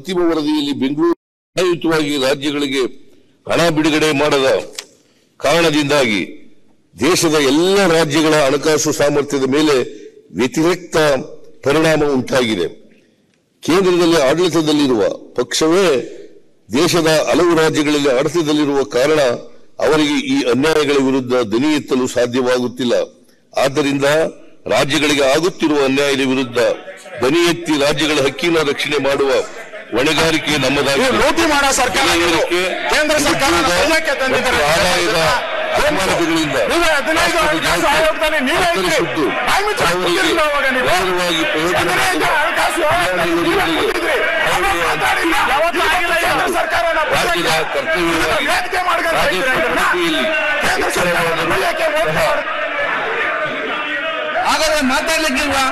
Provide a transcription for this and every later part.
ಅಂತಿಮ ವರದಿಯಲ್ಲಿ ಬೆಂಗಳೂರು ನ್ಯಾಯಯುತವಾಗಿ ರಾಜ್ಯಗಳಿಗೆ ಹಣ ಬಿಡುಗಡೆ ಮಾಡದ ಕಾರಣದಿಂದಾಗಿ ದೇಶದ ಎಲ್ಲ ರಾಜ್ಯಗಳ ಹಣಕಾಸು ಸಾಮರ್ಥ್ಯದ ಮೇಲೆ ವ್ಯತಿರಿಕ್ತ ಪರಿಣಾಮ ಉಂಟಾಗಿದೆ ಕೇಂದ್ರದಲ್ಲಿ ಆಡಳಿತದಲ್ಲಿರುವ ಪಕ್ಷವೇ ದೇಶದ ಹಲವು ರಾಜ್ಯಗಳಲ್ಲಿ ಆಡಳಿತದಲ್ಲಿರುವ ಕಾರಣ ಅವರಿಗೆ ಈ ಅನ್ಯಾಯಗಳ ವಿರುದ್ಧ ದನಿ ಎತ್ತಲು ಸಾಧ್ಯವಾಗುತ್ತಿಲ್ಲ ಆದ್ದರಿಂದ ರಾಜ್ಯಗಳಿಗೆ ಆಗುತ್ತಿರುವ ಅನ್ಯಾಯದ ವಿರುದ್ಧ ದನಿ ಎತ್ತಿ ರಾಜ್ಯಗಳ ಹಕ್ಕಿನ ರಕ್ಷಣೆ ಮಾಡುವ ಹೊಣೆಗಾರಿಕೆ ನೀವು ನಮ್ಮದಾಗಿದೆ ಲೂಟಿ ಮಾಡೋ ಸರ್ಕಾರ ಬೆಲೆ ಇದು. ಏರಿಕೆ, ಕೇಂದ್ರ ಸರ್ಕಾರ ಉದ್ಯೋಗ ಬೆಳ್ಳಕ್ಕೆ ತಂದಿದ್ದಾರೆ. ಮತ್ತು ಆದಾಯದ ಅಸಮಾನತೆಗಳಿಂದ ನೀವೇ ಹದಿನೈದು ರಾಷ್ಟ್ರದ ಹಣಕಾಸು ಜಾತಿ ಆಯೋಗದಲ್ಲಿ ನೀವೇ ಇದ್ರಿ. ಕತ್ತರಿಸಿದ್ದು ಬಾಯಿ ಮುಚ್ಚಿ ಅವರಿಗೆ ಕೂತಿರಲಿಲ್ಲ ಅವಾಗ ನೀವು. ನೇರವಾಗಿ ಪ್ರಯೋಜನ ಹದಿನೈದು ಹಣಕಾಸು ಆಯೋಗದಲ್ಲಿ ನೀವೇ ಕೂತಿದ್ರಿ. ಅವಾಗ ಮಾತಾಡಿಲ್ಲ. ಯಾವತ್ತೂ ಆಗಿಲ್ಲ ಕೇಂದ್ರ ಸರ್ಕಾರನ ರಾಜ್ಯದ ಬೆಳ್ಳಕ್ಕೆ ಕರ್ತವ್ಯವಾಗಿ ವೇದಿಕೆ ಮಾಡ್ಕೊಂಡು ರಾಜ್ಯ ಇದ್ದೀರಿ ಇದನ್ನ. ಪ್ರಗತಿಯಲ್ಲಿ ಕೇಂದ್ರ ಸರ್ಕಾರ ಬೆಳ್ಳಕ್ಕೆ ವೋಟ್ ಸಹ ಮಾಡಿ. ಹಾಗಾದ್ರೆ ಮಾತಾಡ್ಲಿಕ್ಕಿಲ್ವಾ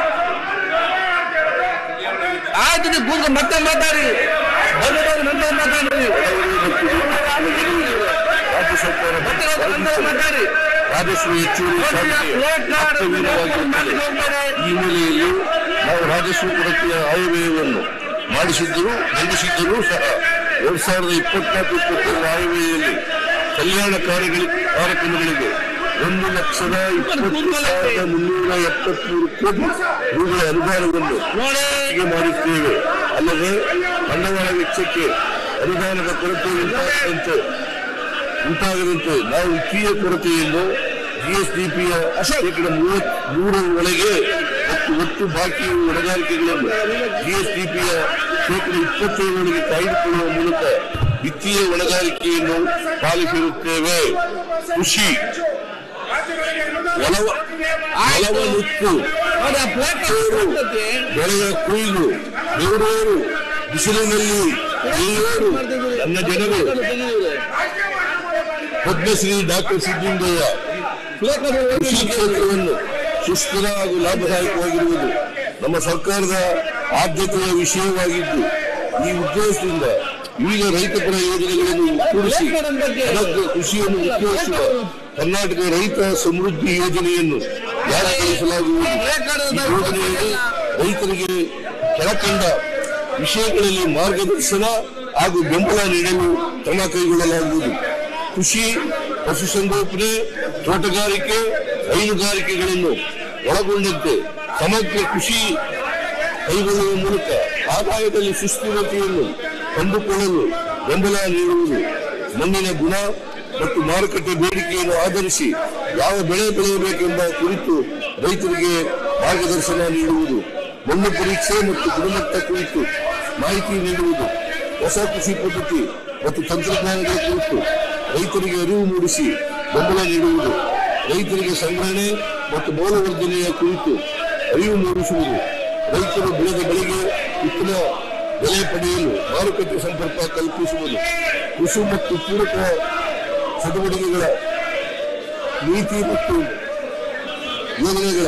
ಆಯ್ತು ನೀವು ಕೂತ್ಕೊಂಡು ಮತ್ತೆ ಮಾತಾಡಿ ಬಂದದವ್ರು ನಂತರ ಮಾತಾಡಿ ರಾಜ್ಯ ಸರ್ಕಾರ ಮತ್ತೆ ನಂತರ ಮಾತಾಡಿ ರಾಜಸ್ವ ಹೆಚ್ಚುವರಿ ಸಾಧ್ಯತೆ ಅರ್ಥಹೀನವಾಗಿರುತ್ತದೆ. ಈ ಹಿನ್ನೆಲೆಯಲ್ಲಿ ನಾವು ರಾಜಸ್ವ ಕೊರತೆಯ ಆಯವ್ಯಯವನ್ನು ಮಾಡಿಸಿದ್ದರೂ ಮಂಡಿಸಿದ್ದರೂ ಸಹ ಎರಡ್ ಸಾವಿರದ ಇಪ್ಪತ್ನಾಲ್ಕು ಇಪ್ಪತ್ತೆರಡು ಆಯವ್ಯಯದಲ್ಲಿ ಕಲ್ಯಾಣ ಕಾರ್ಯಗಳ ಕಾರ್ಯಕ್ರಮಗಳಿಗೆ ಒಂದು ಲಕ್ಷದ ಇಪ್ಪತ್ತು ಸಾವಿರದ ಮುನ್ನೂರ ಎಪ್ಪತ್ಮೂರು ಕೋಟಿ ರೂಗಳ ಅನುದಾನವನ್ನು ಹೆಚ್ಚಿಗೆ ಮಾಡಿದ್ದೇವೆ ಅಲ್ಲದೆ ಬಂಡವಾಳ ವೆಚ್ಚಕ್ಕೆ ಅನುದಾನದ ಕೊರತೆ ಉಂಟಾಗದಂತೆ ಉಂಟಾಗದಂತೆ ನಾವು ವಿತ್ತೀಯ ಕೊರತೆಯನ್ನು ಜಿಎಸ್ಡಿಪಿಯ ಶೇಕಡ ಮೂವತ್ ಮೂರರ ಒಳಗೆ ಮತ್ತು ಒಟ್ಟು ಬಾಕಿ ಹೊಣೆಗಾರಿಕೆಗಳನ್ನು ಜಿಎಸ್ಡಿಪಿಯ ಶೇಕಡ ಇಪ್ಪತ್ತೇಳರೊಳಗೆ ಕಾಯ್ದುಕೊಳ್ಳುವ ಮೂಲಕ ವಿತ್ತೀಯ ಹೊಣೆಗಾರಿಕೆಯನ್ನು ಪಾಲಿಸಿರುತ್ತೇವೆ ಕೃಷಿ ಒಲವ ಒಲವನುತ್ತು ಚೇರು, ಬೆಳೆಯ ಕೊಯ್ಲು ಬೆವರೇರು ಬಿಸಿಲಿನಲ್ಲಿ ನೀರು ನನ್ನ ಜನರು ಪದ್ಮಶ್ರೀ ಡಾಕ್ಟರ್ ಸಿದ್ದಲಿಂಗಯ್ಯ ಕೃಷಿ ಕ್ಷೇತ್ರವನ್ನು ಸುಸ್ಥಿರ ಹಾಗೂ ಲಾಭದಾಯಕವಾಗಿರುವುದು ನಮ್ಮ ಸರ್ಕಾರದ ಆದ್ಯತೆಯ ವಿಷಯವಾಗಿದ್ದು ಈ ಉದ್ದೇಶದಿಂದ ವಿವಿಧ ರೈತಪರ ಯೋಜನೆಗಳನ್ನು ಕೂಡಿಸಿ ಸಮಗ್ರ ಕೃಷಿಯನ್ನು ಉತ್ತೇಜಿಸುವ ಕರ್ನಾಟಕ ರೈತ ಸಮೃದ್ಧಿ ಯೋಜನೆಯನ್ನು ಜಾರಿಗೊಳಿಸಲಾಗುವುದು ಈ ಯೋಜನೆಯಲ್ಲಿ ರೈತರಿಗೆ ಕೆಳಕಂಡ ವಿಷಯಗಳಲ್ಲಿ ಮಾರ್ಗದರ್ಶನ ಹಾಗೂ ಬೆಂಬಲ ನೀಡಲು ಕ್ರಮ ಕೈಗೊಳ್ಳಲಾಗುವುದು ಕೃಷಿ ಪಶುಸಂಗೋಪನೆ ತೋಟಗಾರಿಕೆ ಹೈನುಗಾರಿಕೆಗಳನ್ನು ಒಳಗೊಂಡಂತೆ ಸಮಗ್ರ ಕೃಷಿ ಕೈಗೊಳ್ಳುವ ಮೂಲಕ ಆದಾಯದಲ್ಲಿ ಸುಸ್ಥಿರತೆಯನ್ನು ಕಂಡುಕೊಳ್ಳಲು ಬೆಂಬಲ ನೀಡುವುದು ಮಣ್ಣಿನ ಗುಣ ಮತ್ತು ಮಾರುಕಟ್ಟೆ ಬೇಡಿಕೆಯನ್ನು ಆಧರಿಸಿ ಯಾವ ಬೆಳೆ ಬೆಳೆಯಬೇಕೆಂಬ ಕುರಿತು ರೈತರಿಗೆ ಮಾರ್ಗದರ್ಶನ ನೀಡುವುದು ಮಣ್ಣು ಪರೀಕ್ಷೆ ಮತ್ತು ಗುಣಮಟ್ಟ ಕುರಿತು ಮಾಹಿತಿ ನೀಡುವುದು ಹೊಸ ಕೃಷಿ ಪದ್ಧತಿ ಮತ್ತು ತಂತ್ರಜ್ಞಾನಗಳ ಕುರಿತು ರೈತರಿಗೆ ಅರಿವು ಮೂಡಿಸಿ ಬೆಂಬಲ ನೀಡುವುದು ರೈತರಿಗೆ ಸಂಗ್ರಹಣೆ ಮತ್ತು ಮೌಲ್ಯವರ್ಧನೆಯ ಕುರಿತು ಅರಿವು ಮೂಡಿಸುವುದು ರೈತರು ಬೆಳೆದ ಬೆಳೆಗೆ ಉತ್ತಮ ಬೆಲೆ ಪಡೆಯಲು ಮಾರುಕಟ್ಟೆ ಸಂಪರ್ಕ ಕಲ್ಪಿಸುವುದು ಕೃಷಿ ಮತ್ತು ಪೂರಕ ಚಟುವಟಿಕೆಗಳ ನೀತಿ ಮತ್ತು ಯೋಜನೆಗಳ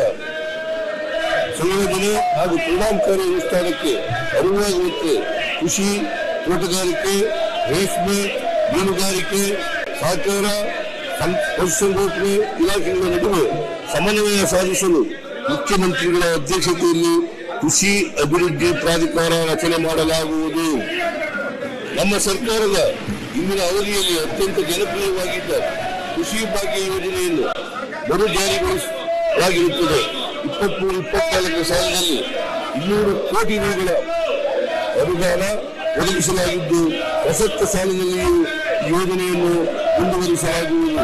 ಸಂಯೋಜನೆ ಹಾಗೂ ಪರಿಣಾಮಕಾರಿ ಅನುಷ್ಠಾನಕ್ಕೆ ಅರಿವಾಗುವಂತೆ ಕೃಷಿ ತೋಟಗಾರಿಕೆ ರೇಷ್ಮೆ ಮೀನುಗಾರಿಕೆ ಸಹಕಾರ ಸಂ- ಪಶುಸಂಗೋಪನೆ ಇಲಾಖೆಗಳ ನಡುವೆ ಸಮನ್ವಯ ಸಾಧಿಸಲು ಮುಖ್ಯಮಂತ್ರಿಗಳ ಅಧ್ಯಕ್ಷತೆಯಲ್ಲಿ ಕೃಷಿ ಅಭಿವೃದ್ಧಿ ಪ್ರಾಧಿಕಾರ ರಚನೆ ಮಾಡಲಾಗುವುದು ನಮ್ಮ ಸರ್ಕಾರದ ಇಂದಿನ ಅವಧಿಯಲ್ಲಿ ಅತ್ಯಂತ ಜನಪ್ರಿಯವಾಗಿದ್ದ ಕೃಷಿ ಭಾಗ್ಯ ಯೋಜನೆಯನ್ನು ಮರು ಜಾರಿಗೊಳಿಸಲಾಗಿರುತ್ತದೆ ಇಪ್ಪತ್ಮೂರು ಇಪ್ಪತ್ನಾಲ್ಕನೇ ಸಾಲಿನಲ್ಲಿ ಇನ್ನೂರು ಕೋಟಿ ರೂಗಳ ಅನುದಾನ ಒದಗಿಸಲಾಗಿದ್ದು ಪ್ರಸಕ್ತ ಸಾಲಿನಲ್ಲಿಯೂ ಈ ಯೋಜನೆಯನ್ನು ಮುಂದುವರಿಸಲಾಗುವುದು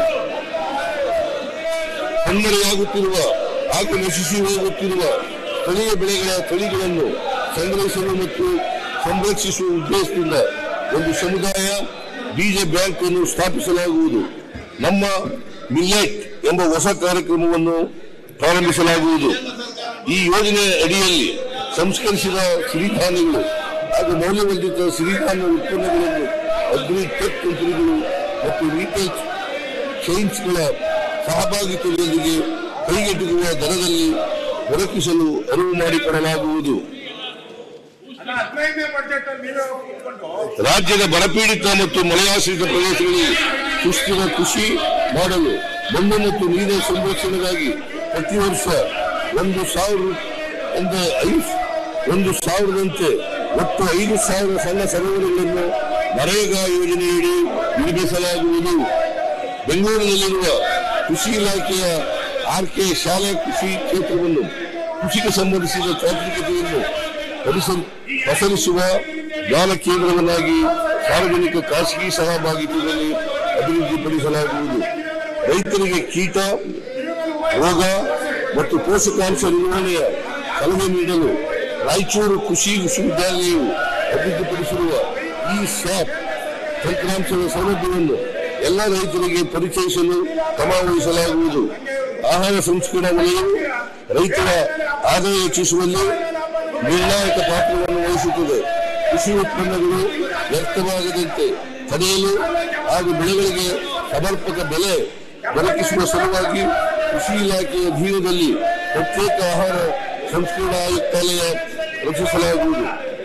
ಕಣ್ಮರೆಯಾಗುತ್ತಿರುವ ಹಾಗೂ ನಶಿಸಿ ಹೋಗುತ್ತಿರುವ ಸ್ಥಳೀಯ ಬೆಳೆಗಳ ತಳಿಗಳನ್ನು ಸಂಗ್ರಹಿಸಲು ಮತ್ತು ಸಂರಕ್ಷಿಸುವ ಉದ್ದೇಶದಿಂದ ಒಂದು ಸಮುದಾಯ ಬೀಜ ಬ್ಯಾಂಕ್ ಅನ್ನು ಸ್ಥಾಪಿಸಲಾಗುವುದು ನಮ್ಮ ಮಿಲ್ಲೆಟ್ ಎಂಬ ಹೊಸ ಕಾರ್ಯಕ್ರಮವನ್ನು ಪ್ರಾರಂಭಿಸಲಾಗುವುದು ಈ ಯೋಜನೆ ಅಡಿಯಲ್ಲಿ ಸಂಸ್ಕರಿಸಿದ ಸಿರಿಧಾನ್ಯಗಳು ಹಾಗೂ ಮೌಲ್ಯವರ್ಧಿತ ಸಿರಿಧಾನ್ಯ ಉತ್ಪನ್ನಗಳನ್ನು ಅಗ್ರಿ ಟೆಕ್ ಕಂಪನಿಗಳು ಮತ್ತು ರಿಟೇಲ್ ಚೈನ್ಸ್ಗಳ ಸಹಭಾಗಿತ್ವದೊಂದಿಗೆ ಕೈಗೆಟುಕುವ ದರದಲ್ಲಿ ದೊರಕಿಸಲು ಅರಿವು ಮಾಡಿಕೊಡಲಾಗುವುದು ಹದಿನೈದನೇ ಬಜೆಟ್ ಅಲ್ಲಿ ನೀವೇ ಹೋಗಿ ಕೂತ್ಕೊಂಡು ರಾಜ್ಯದ ಬರಪೀಡಿತ ಮತ್ತು ಮಳೆಯಾಶ್ರಿತ ಪ್ರದೇಶಗಳಲ್ಲಿ ಸುಸ್ಥಿರ ಕೃಷಿ ಮಾಡಲು ಮಣ್ಣು ಮತ್ತು ನೀರಿನ ಸಂರಕ್ಷಣೆಗಾಗಿ ಪ್ರತಿ ವರ್ಷ ಒಂದು ಸಾವಿರ ಒಂದು ಐದು ಒಂದು ಸಾವಿರದಂತೆ ಒಟ್ಟು ಐದು ಸಾವಿರ ಸಣ್ಣ ಸರೋವರಗಳನ್ನು ನರೇಗಾ ಯೋಜನೆಯಡಿ ನಿರ್ಮಿಸಲಾಗುವುದು ಬೆಂಗಳೂರಿನಲ್ಲಿರುವ ಕೃಷಿ ಇಲಾಖೆಯ ಆರ್ಕೆ ಶಾಲಾ ಕೃಷಿ ಕ್ಷೇತ್ರವನ್ನು ಕೃಷಿಗೆ ಸಂಬಂಧಿಸಿದ ತಾಂತ್ರಿಕತೆಯನ್ನು ಪರಿಸ- ಪಸರಿಸುವ ಜ್ಞಾನ ಕೇಂದ್ರವನ್ನಾಗಿ ಸಾರ್ವಜನಿಕ ಖಾಸಗಿ ಸಹಭಾಗಿತ್ವದಲ್ಲಿ ಅಭಿವೃದ್ಧಿಪಡಿಸಲಾಗುವುದು ರೈತರಿಗೆ ಕೀಟ ರೋಗ ಮತ್ತು ಪೋಷಕಾಂಶ ನಿರ್ವಹಣೆಯ ಸಲಹೆ ನೀಡಲು ರಾಯಚೂರು ಕೃಷಿ ವಿಶ್ವವಿದ್ಯಾಲಯವು ಅಭಿವೃದ್ಧಿಪಡಿಸಿರುವ ಈ ಸ್ಯಾಪ್ ತಂತ್ರಾಂಶದ ಸೌಲಭ್ಯವನ್ನು ಎಲ್ಲ ರೈತರಿಗೆ ಪರಿಚಯಿಸಲು ಕ್ರಮ ವಹಿಸಲಾಗುವುದು ಆಹಾರ ಸಂಸ್ಕರಣಾ ವಲಯವು ರೈತರ ಆದಾಯ ಹೆಚ್ಚಿಸುವಲ್ಲಿ ನಿರ್ಣಾಯಕ ಪಾತ್ರವನ್ನು ವಹಿಸುತ್ತದೆ ಕೃಷಿ ಉತ್ಪನ್ನಗಳು ವ್ಯರ್ಥವಾಗದಂತೆ ತಡೆಯಲು ಹಾಗೂ ಬೆಳೆಗಳಿಗೆ ಸಮರ್ಪಕ ಬೆಲೆ ದೊರಕಿಸುವ ಸಲುವಾಗಿ ಕೃಷಿ ಇಲಾಖೆಯ ಅಧೀನದಲ್ಲಿ ಪ್ರತ್ಯೇಕ ಆಹಾರ ಸಂಸ್ಕರಣಾ ಆಯುಕ್ತಾಲಯ ರಚಿಸಲಾಗುವುದು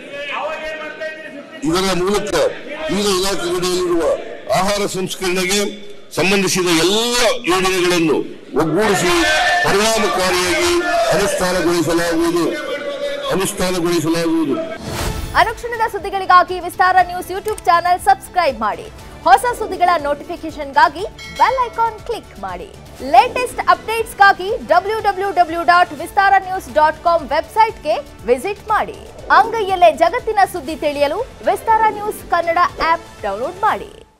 ಇದರ ಮೂಲಕ ವಿವಿಧ ಇಲಾಖೆಗಳಿರುವ ಆಹಾರ ಸಂಸ್ಕರಣೆಗೆ ಸಂಬಂಧಿಸಿದ ಎಲ್ಲ ಯೋಜನೆಗಳನ್ನು ಒಗ್ಗೂಡಿಸಿ ಪರಿಣಾಮಕಾರಿಯಾಗಿ ಅನುಷ್ಠಾನಗೊಳಿಸಲಾಗುವುದು ಅನುಷ್ಠಾನಗೊಳಿಸಲಾಗುವುದು ಅನುಕ್ಷಣದ ಸುದ್ದಿಗಳಿಗಾಗಿ Vistara news YouTube channel subscribe ಮಾಡಿ ಹೊಸ ಸುದ್ದಿಗಳ ನೋಟಿಫಿಕೇಶನ್ಗಾಗಿ ಬೆಲ್ ಐಕಾನ್ ಕ್ಲಿಕ್ ಮಾಡಿ ಲೇಟೆಸ್ಟ್ ಅಪ್ಡೇಟ್ಸ್ಗಾಗಿ W W W dot Vistara news dot com ವೆಬ್ಸೈಟ್ಗೆ ವಿಸಿಟ್ ಮಾಡಿ ಅಂಗೈಯಲ್ಲೇ ಜಗತ್ತಿನ ಸುದ್ದಿ ತಿಳಿಯಲು Vistara news Kannada app download ಮಾಡಿ